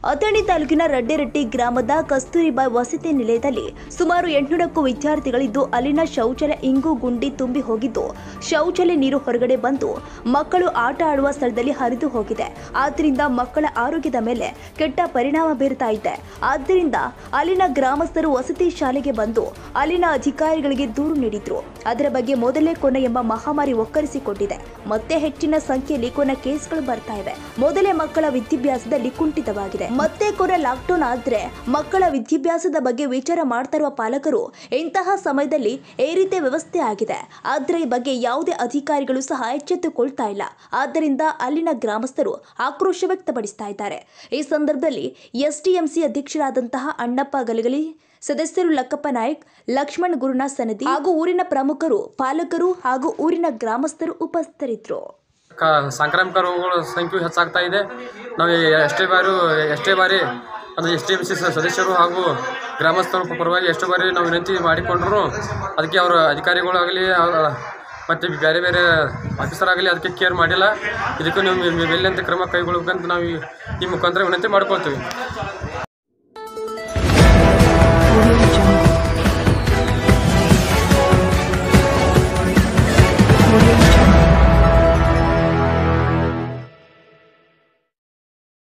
ಅಥಣಿ ತಾಲೂಕಿನ ರಡ್ಡೆರಟ್ಟಿ ಗ್ರಾಮದ ಕಸ್ತೂರಿಬಾಯಿ ವಸತಿ ನಿಲಯದಲ್ಲಿ ಸುಮಾರು ಎಂಟುನೂರಕ್ಕೂ ವಿದ್ಯಾರ್ಥಿಗಳಿದ್ದು ಅಲ್ಲಿನ ಶೌಚಾಲಯ ಇಂಗು ಗುಂಡಿ ತುಂಬಿ ಹೋಗಿದ್ದು ಶೌಚಾಲಯ ನೀರು ಹೊರಗಡೆ ಬಂದು ಮಕ್ಕಳು ಆಟ ಆಡುವ ಸ್ಥಳದಲ್ಲಿ ಹರಿದು ಹೋಗಿದೆ ಆದ್ದರಿಂದ ಮಕ್ಕಳ ಆರೋಗ್ಯದ ಮೇಲೆ ಕೆಟ್ಟ ಪರಿಣಾಮ ಬೀರ್ತಾ ಇದೆ ಆದ್ದರಿಂದ ಅಲ್ಲಿನ ಗ್ರಾಮಸ್ಥರು ವಸತಿ ಶಾಲೆಗೆ ಬಂದು ಅಲ್ಲಿನ ಅಧಿಕಾರಿಗಳಿಗೆ ದೂರು ನೀಡಿದ್ರು ಅದರ ಬಗ್ಗೆ ಮೊದಲೇ ಕೊನೆ ಎಂಬ ಮಹಾಮಾರಿ ಒಕ್ಕರಿಸಿಕೊಂಡಿದೆ ಮತ್ತೆ ಹೆಚ್ಚಿನ ಸಂಖ್ಯೆಯಲ್ಲಿ ಕೊನೆ ಕೇಸ್ಗಳು ಬರ್ತಾ ಇವೆ ಮೊದಲೇ ಮಕ್ಕಳ ವಿದ್ಯಾಭ್ಯಾಸದಲ್ಲಿ ಕುಂಠಿತವಾಗಿದೆ ಮತ್ತೆ ಕೊನೆ ಲಾಕ್ಡೌನ್ ಆದ್ರೆ ಮಕ್ಕಳ ವಿದ್ಯಾಭ್ಯಾಸದ ಬಗ್ಗೆ ವಿಚಾರ ಮಾಡ್ತಾ ಇರುವ ಪಾಲಕರು ಇಂತಹ ಸಮಯದಲ್ಲಿ ಈ ರೀತಿಯ ವ್ಯವಸ್ಥೆ ಆಗಿದೆ ಆದ್ರೆ ಈ ಬಗ್ಗೆ ಯಾವುದೇ ಅಧಿಕಾರಿಗಳು ಸಹ ಎಚ್ಚೆತ್ತುಕೊಳ್ತಾ ಇಲ್ಲ ಆದ್ದರಿಂದ ಅಲ್ಲಿನ ಗ್ರಾಮಸ್ಥರು ಆಕ್ರೋಶ ವ್ಯಕ್ತಪಡಿಸ್ತಾ ಇದ್ದಾರೆ ಈ ಸಂದರ್ಭದಲ್ಲಿ ಎಸ್ಟಿಎಂಸಿ ಅಧ್ಯಕ್ಷರಾದಂತಹ ಅಣ್ಣಪ್ಪ ಗಲಗಲಿ ಸದಸ್ಯರು ಲಕ್ಕಪ್ಪ ನಾಯಕ್ ಲಕ್ಷ್ಮಣ್ ಗುರುನಾಥ್ ಸನದಿ ಹಾಗೂ ಊರಿನ ಪ್ರಮುಖರು ಪಾಲಕರು ಹಾಗೂ ಊರಿನ ಗ್ರಾಮಸ್ಥರು ಉಪಸ್ಥಿತರಿದ್ದರು ಕ ಸಾಂಕ್ರಾಮಿಕ ರೋಗಗಳ ಸಂಖ್ಯೆ ಹೆಚ್ಚಾಗ್ತಾ ಇದೆ ನಾವು ಎಷ್ಟೇ ಬಾರಿ ಎಷ್ಟೇ ಬಾರಿ ಅದು ಎಸ್ ಟಿ ಎಮ್ ಸಿ ಸದಸ್ಯರು ಹಾಗೂ ಗ್ರಾಮಸ್ಥರ ಪರವಾಗಿ ಎಷ್ಟೋ ಬಾರಿ ನಾವು ವಿನಂತಿ ಮಾಡಿಕೊಂಡ್ರು ಅದಕ್ಕೆ ಅವರ ಅಧಿಕಾರಿಗಳಾಗಲಿ ಮತ್ತು ಬೇರೆ ಬೇರೆ ಆಫೀಸರ್ ಆಗಲಿ ಅದಕ್ಕೆ ಕೇರ್ ಮಾಡಿಲ್ಲ ಇದಕ್ಕೂ ನೀವು ಮೇಲಿನಂತೆ ಕ್ರಮ ಕೈಗೊಳ್ಬೇಕಂತ ನಾವು ಈ- ಈ ಮುಖಾಂತರ ವಿನಂತಿ ಮಾಡ್ಕೊಳ್ತೀವಿ